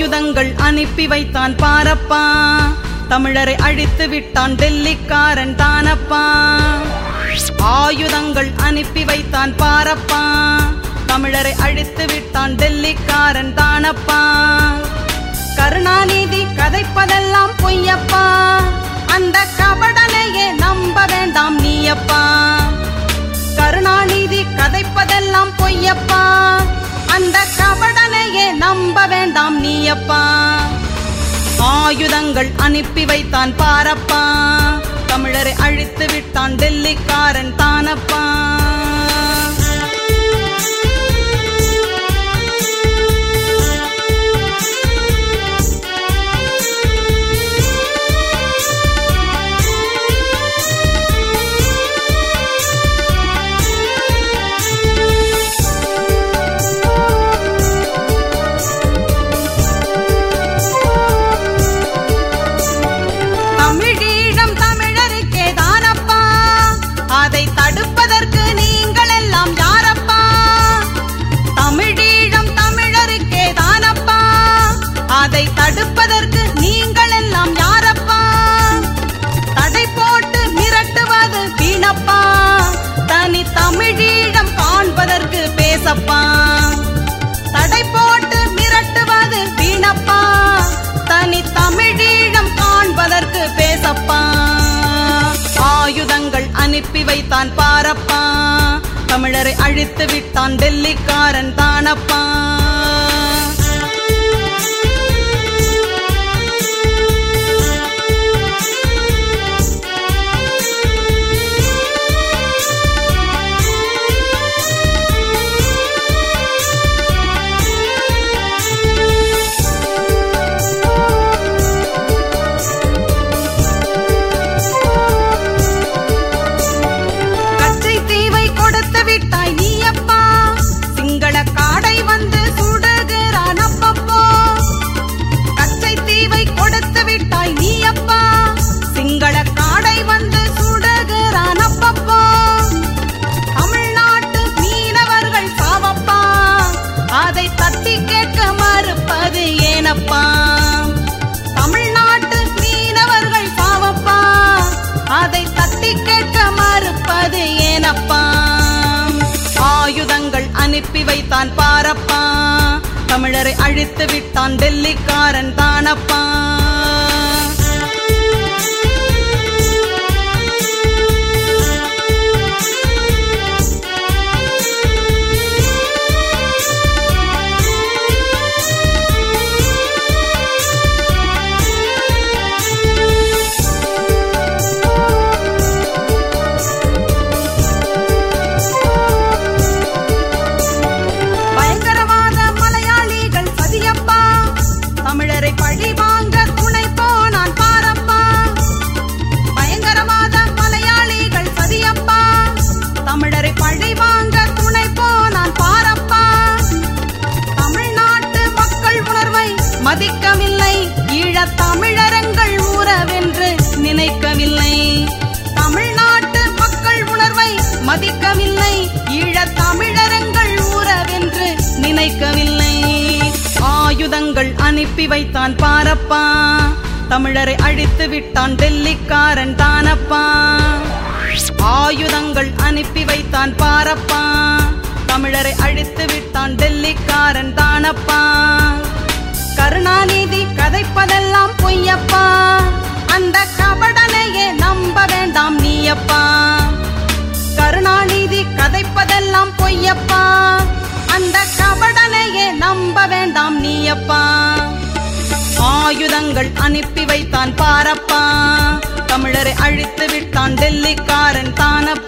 ஆயுதங்கள் அனுப்பி வைத்தான் பாரப்பா தமிழரை அழித்து விட்டான் டெல்லிக்காரன் தானப்பா ஆயுதங்கள் அனுப்பி வைத்தான் பாரப்பா தமிழரை அழித்து விட்டான் டெல்லிக்காரன் தானப்பா கருணாநிதி கதைப்பதெல்லாம் பொய்யப்பா அந்த கபடனையே நம்ப வேண்டாம் நீயப்பா கருணாநிதி கதைப்பதெல்லாம் பொய்யப்பா அந்த கபடனையே நம்ப வேண்டாம் நீயப்பா ஆயுதங்கள் அனுப்பி வைத்தான் பாரப்பா தமிழரை அழித்து விட்டான் டெல்லிக்காரன் தானப்பா தமிழீழம் தமிழருக்கே தானப்பா அதை தடுப்பதற்கு நீங்கள் எல்லாம் யாரப்பா தமிழீழம் தமிழருக்கே தானப்பா அதை தடுப்பதற்கு நீங்கள் எல்லாம் யாரப்பா தடை போட்டு மிரட்டுவது வீணப்பா தனி தமிழீழம் காண்பதற்கு பேசப்பா தடை போட்டு மிரட்டுவது வீணப்பா தனி தமிழீழம் காண்பதற்கு பேசப்பா ஆயுதங்கள் அனுப்பி வைத்தான் பாரப்பா தமிழரை அழித்து விட்டான் டெல்லிக்காரன் தானப்பா கச்சை தீவை கொடுத்து விட்டாய் நீயப்பா சிங்கள காடை வந்து சுடுகிறான் அப்பப்போ கச்சை தீவை கொடுத்து விட்டாய் நீயப்பா சிங்கள காடை வந்து சுடுகிறான் அப்பப்போ தமிழ்நாட்டு மீனவர்கள் சாவப்பா அதை தட்டி கேட்க மறுப்பது ஏனப்பா தமிழ்நாட்டு மீனவர்கள் சாவப்பா அதை தட்டி கேட்க மறுப்பது ஏனப்பா ஆயுதங்கள் அனுப்பி வைத்தான் பாரப்பா தமிழரை அழித்து விட்டான் டெல்லிக்காரன் தானப்பா பயங்கரவாத மலையாளிகள் சதியப்பா தமிழரை பழி வாங்க துணை போனான் பாரப்பா பயங்கரவாத மலையாளிகள் சதியப்பா தமிழரை பழி வாங்க துணை போனான் பாரப்பா தமிழ்நாட்டு மக்கள் உணர்வை மதிக்கவில்லை ஈழத் தமிழரங்கள் ஊரவென்று நினைக்கவில்லை தமிழ்நாட்டு மக்கள் உணர்வை மதிக்கவில்லை ஈழத் தமிழரங்கள் ஊரவென்று நினைக்கவில்லை ஆயுதங்கள் அனுப்பி வைத்தான் பாரப்பா தமிழரை அழித்து விட்டான் டெல்லிக்காரன் தானப்பா ஆயுதங்கள் அனுப்பி வைத்தான் பாரப்பா தமிழரை அழித்து விட்டான் டெல்லிக்காரன் தானப்பா கருணாநிதி கதைப்பதெல்லாம் பொய்யப்பா அந்த கபடனையே நம்ப வேண்டாம் நீயப்பா கருணாநிதி கதைப்பதெல்லாம் பொய்யப்பா அந்த கபடனையே நம்ப வேண்டாம் நீயப்பா ஆயுதங்கள் அனுப்பி வைத்தான் பாரப்பா தமிழரை அழித்து விட்டான் டெல்லிக்காரன் தானப்பா